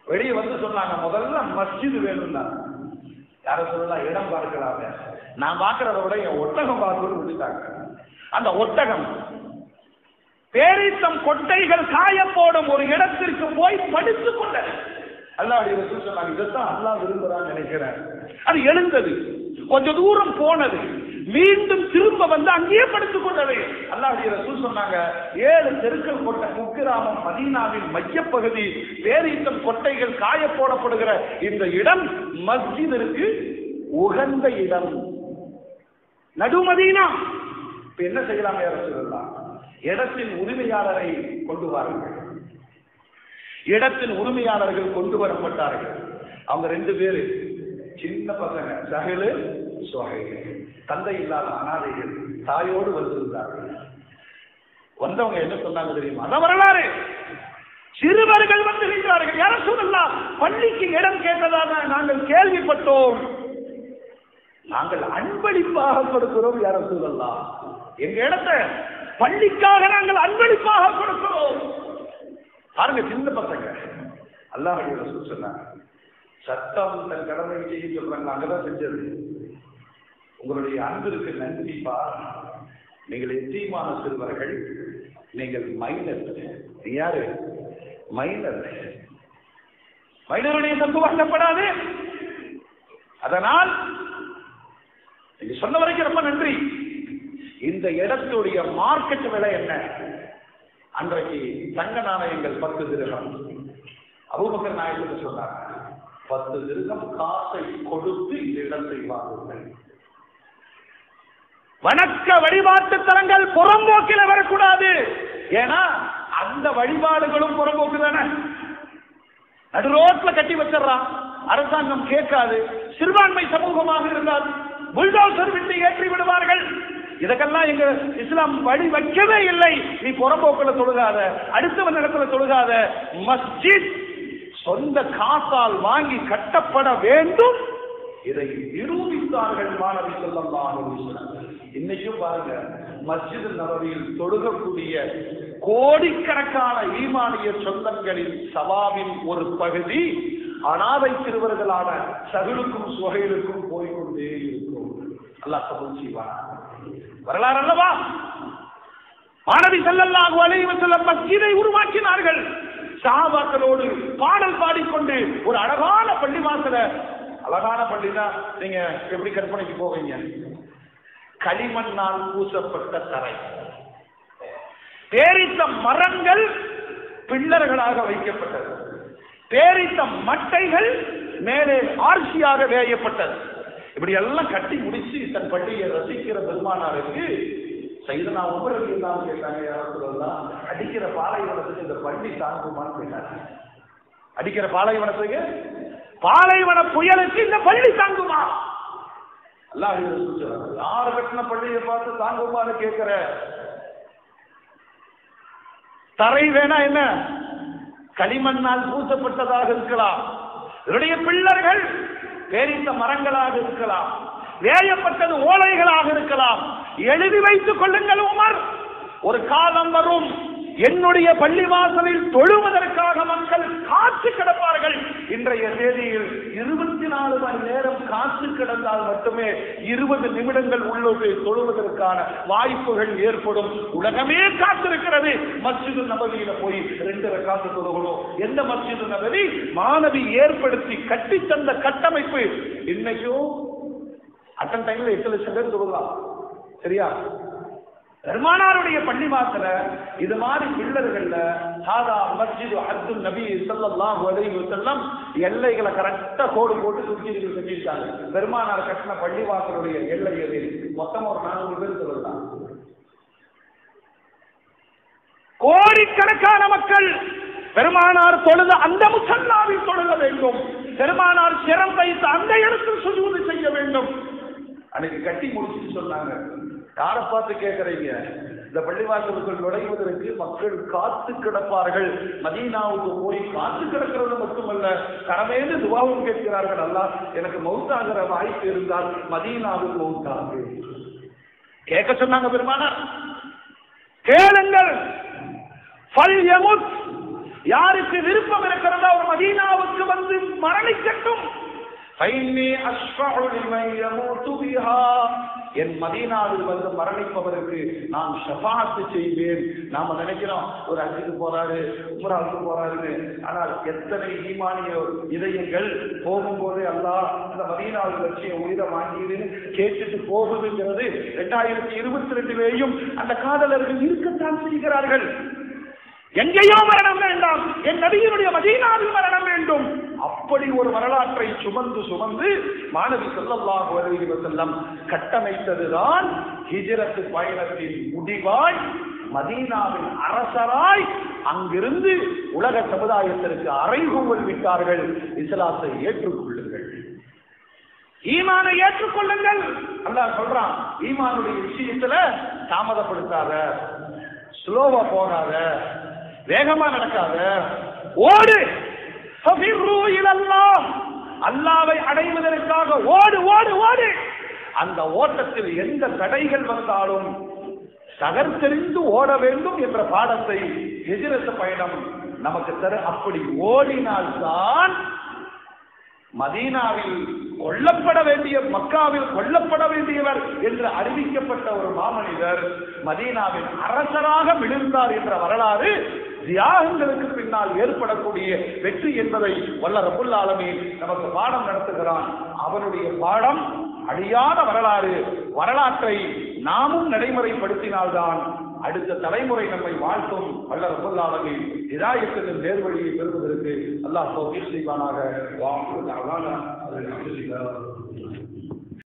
வெளியே வந்து சொன்னாங்க முதல்ல மஸ்ஜித் வேணும்னா யார சொல்லலாம் இடம் பார்க்கலாங்க நான் பார்க்கறத விட என் ஒட்டகம் பார்க்கணும்னு விட்டுட்டாங்க அந்த ஒட்டகம் பேரித்தம் கொட்டைகள் காய போடும் ஒரு இடத்திற்கு போய் படித்துக் கொண்டது அல்லாஹ் ரசூல் சொன்னாங்க இதைத்தான் அல்லாஹ் விரும்புறான்னு நினைக்கிறேன் அது எழுந்தது கொஞ்ச தூரம் போனது மீண்டும் திரும்ப வந்து அங்கேயே படுத்துக் கொண்டது அல்லாஹ் ரசூல் சொன்னாங்க ஏழு தெருக்கள் கொண்ட குக்கிராமம் மதீனாவின் மையப்பகுதி பேரீத்தம் கொட்டைகள் காய போடப்படுகிற இந்த இடம் மஸ்ஜிதிற்கு உகந்த இடம் நடுமதீனா இப்ப என்ன செய்யலாம் யார சொல்லலாம் இடத்தின் உரிமையாளரை கொண்டு வாருங்கள் இடத்தின் உரிமையாளர்கள் கொண்டு வரப்பட்டார்கள் அவங்க ரெண்டு பேரு சின்ன பசங்க சகலு சுகைலு தந்தை இல்லாத அனாதைகள் தாயோடு வந்திருந்தார்கள் வந்தவங்க என்ன சொன்னாங்க தெரியுமா அதான் வரலாறு சிறுவர்கள் வந்து நின்றார்கள் யார சொல்லலாம் பள்ளிக்கு இடம் கேட்டதாக நாங்கள் கேள்விப்பட்டோம் நாங்கள் அன்பளிப்பாக கொடுக்கிறோம் யார சொல்லலாம் எங்க இடத்தை பள்ளிக்காக நாங்கள் அன்பளிப்பாக கொடுக்கிறோம் பாருங்க சின்ன பசங்க அல்லாஹ் ரசூல் சொன்னாங்க சட்டம் தன் கடமை செய்ய சொல்றாங்க அங்கதான் செஞ்சது உங்களுடைய அன்பிற்கு நன்றிப்பா நீங்கள் எத்தீமான சிறுவர்கள் நீங்கள் மைனர் நீ யாரு மைனர் மைனருடைய தப்பு வாங்கப்படாது அதனால் நீங்க சொன்ன வரைக்கும் ரொம்ப நன்றி இந்த இடத்துடைய மார்க்கெட் விலை என்ன அன்றைக்கு தங்க நாணயங்கள் பத்து திருகம் அபூபக்கர் நாயகத்துக்கு சொன்னாங்க பத்து திருகம் காசை கொடுத்து இந்த இடத்தை வாங்குங்கள் வணக்க வழிபாட்டு தலங்கள் புறம்போக்கில வரக்கூடாது ஏன்னா அந்த வழிபாடுகளும் புறம்போக்கு தானே நடு ரோட்ல கட்டி வச்சிடறான் அரசாங்கம் கேட்காது சிறுபான்மை சமூகமாக இருந்தால் புல்டோசர் விட்டு ஏற்றி விடுவார்கள் இதற்கெல்லாம் எங்க இஸ்லாம் வழி வைக்கவே இல்லை நீ புறம்போக்குல தொழுகாத அடுத்தவன் இடத்துல தொழுகாத மஸ்ஜித் சொந்த காசால் வாங்கி கட்டப்பட வேண்டும் இதை நிரூபித்தார்கள் மாணவி சொல்லலாம் இன்னைக்கும் பாருங்க மஸ்ஜித் நபவியில் தொழுகக்கூடிய கோடிக்கணக்கான ஈமானிய சொந்தங்களின் சவாவின் ஒரு பகுதி அனாதை சிறுவர்களான சகுலுக்கும் சுகைலுக்கும் போய்கொண்டே இருக்கும் அல்லாஹ் கபூல் செய்வார் வரலாறு அல்லவா மாணவி செல்லல்லாஹு அலைஹி வஸல்லம் மஸ்ஜிதை உருவாக்கினார்கள் சஹாபாக்களோடு பாடல் பாடிக்கொண்டு ஒரு அழகான பள்ளிவாசல அழகான பள்ளினா நீங்க எப்படி கற்பனைக்கு போவீங்க களிமண்ணால் பூசப்பட்ட தரை பேரித்த மரங்கள் பில்லர்களாக வைக்கப்பட்டது பேரித்த மட்டைகள் மேலே ஆர்சியாக வேயப்பட்டது இப்படி எல்லாம் கட்டி முடிச்சு தன் பள்ளியை ரசிக்கிற பெருமானாருக்கு சைதனா உமரவி எல்லாம் கேட்டாங்க யாரும் சொல்லலாம் அடிக்கிற பாலைவனத்துக்கு இந்த பள்ளி தாங்குமான்னு கேட்டாங்க அடிக்கிற பாலைவனத்துக்கு பாலைவன புயலுக்கு இந்த பள்ளி தாங்குமா அல்லாஹ் சொல்றாங்க யார் கட்டின பள்ளியை பார்த்து தாங்குமான்னு கேட்கிற தரை வேணா என்ன களிமண்ணால் பூசப்பட்டதாக இருக்கலாம் இதனுடைய பிள்ளர்கள் பேரித்த மரங்களாக இருக்கலாம் வேயப்பட்டது ஓலைகளாக இருக்கலாம் எழுதி வைத்துக் கொள்ளுங்கள் உமர் ஒரு காலம் வரும் என்னுடைய பள்ளிவாசலில் தொழுவதற்காக மக்கள் காத்து கிடப்பார்கள் இன்றைய தேதியில் இருபத்தி நாலு மணி நேரம் காத்து கிடந்தால் மட்டுமே இருபது நிமிடங்கள் உள்ளோடு தொழுவதற்கான வாய்ப்புகள் ஏற்படும் உலகமே காத்திருக்கிறது மஸ்ஜிது நபவியில போய் ரெண்டு ரக்காத்து தொழுகணும் எந்த மஸ்ஜிது நபவி மாணவி ஏற்படுத்தி கட்டி தந்த கட்டமைப்பு இன்னைக்கும் அட்டன் டைம்ல எட்டு லட்சம் பேர் தொழுகலாம் சரியா பெருமானாருடைய பள்ளி வாசல இது மாதிரி பிள்ளர்கள்ல சாதா மஸ்ஜிது அப்துல் நபி ஸல்லல்லாஹு அலைஹி வஸல்லம் எல்லைகளை கரெக்டா கோடு போட்டு சுற்றி செஞ்சிருக்காங்க பெருமானார் கட்டின பள்ளி வாசலுடைய எல்லை எது மொத்தம் ஒரு நானூறு பேர் சொல்லலாம் கோடிக்கணக்கான மக்கள் பெருமானார் தொழுத அந்த முசல்லாவில் தொழுக வேண்டும் பெருமானார் சிரம் வைத்து அந்த இடத்தில் சுஜூது செய்ய வேண்டும் அன்னைக்கு கட்டி முடிச்சுட்டு சொன்னாங்க யாரை பார்த்து கேட்கறீங்க இந்த பள்ளிவாசலுக்குள் நுழைவதற்கு மக்கள் காத்து கிடப்பார்கள் மதீனாவுக்கு போய் காத்து கிடக்கிறது மட்டுமல்ல கடமையில துவாவும் கேட்கிறார்கள் அல்லாஹ் எனக்கு மௌத்தாகிற வாய்ப்பு இருந்தால் மதீனாவுக்கு மௌத்தாகு கேட்க சொன்னாங்க பெருமானார் கேளுங்கள் ஃபல் யமுத் யாருக்கு விருப்பம் இருக்கிறதோ அவர் மதீனாவுக்கு வந்து மரணிக்கட்டும் فإني أشفع لمن يموت بها என் மதீனாவில் வந்து மரணிப்பவருக்கு நான் ஷஃபாத்து செய்வேன் நாம நினைக்கிறோம் ஒரு அஜிக்கு போறாரு உமராவுக்கு போறாருன்னு ஆனால் எத்தனை ஈமானிய இதயங்கள் போகும்போதே அல்லாஹ் இந்த மதீனாவில் வச்சு என் உயிரை வாங்கிடுன்னு கேட்டுட்டு போகுதுங்கிறது ரெண்டாயிரத்தி இருபத்தி ரெண்டுலேயும் அந்த காதலர்கள் இருக்கத்தான் செய்கிறார்கள் எங்கேயோ மரணம் வேண்டாம் என் நபியினுடைய மதீனாவில் மரணம் வேண்டும் அப்படி ஒரு வரலாற்றை சுமந்து சுமந்து மாணவி ஸல்லல்லாஹு அலைஹி வஸல்லம் கட்டமைத்ததுதான் ஹிஜ்ரத் பயணத்தின் முடிவாய் மதீனாவின் அரசராய் அங்கிருந்து உலக சமுதாயத்திற்கு அறைகூவல் விட்டார்கள் இஸ்லாத்தை ஏற்றுக்கொள்ளுங்கள் ஈமானை ஏற்றுக்கொள்ளுங்கள் அல்லாஹ் சொல்றான் ஈமானுடைய விஷயத்துல தாமதப்படுத்தாத ஸ்லோவா போகாத வேகமா நடக்காத ஓடு ஃபபிர்ரு இலல்லாஹ். அல்லாவை அடைவதற்காக ஓடு ஓடு ஓடு அந்த ஓட்டத்தில் எந்த தடைகள் வந்தாலும் தகர்த்தெறிந்து ஓட வேண்டும் என்ற பாடத்தை எதிரத்த பயணம் நமக்கு தர அப்படி ஓடினால்தான் மதீனாவில் கொல்லப்பட வேண்டிய மக்காவில் கொல்லப்பட வேண்டியவர் என்று அறிவிக்கப்பட்ட ஒரு மாமனிதர் மதீனாவின் அரசராக விழுந்தார் என்ற வரலாறு தியாகங்களுக்கு பின்னால் ஏற்படக்கூடிய வெற்றி என்பதை வல்ல ரபுல் ஆலமீன் நமக்கு பாடம் நடத்துகிறான் அவனுடைய பாடம் அழியாத வரலாறு வரலாற்றை நாமும் நடைமுறைப்படுத்தினால்தான் அடுத்த தலைமுறை நம்மை வாழ்த்தும் வல்ல ரபுல் ஆலமீன் இதாயத்தின் நேர்வழியை பெறுவதற்கு அல்லாஹ் தௌஃபீக் செய்வானாக வாக்கு அல்லாஹ் அதை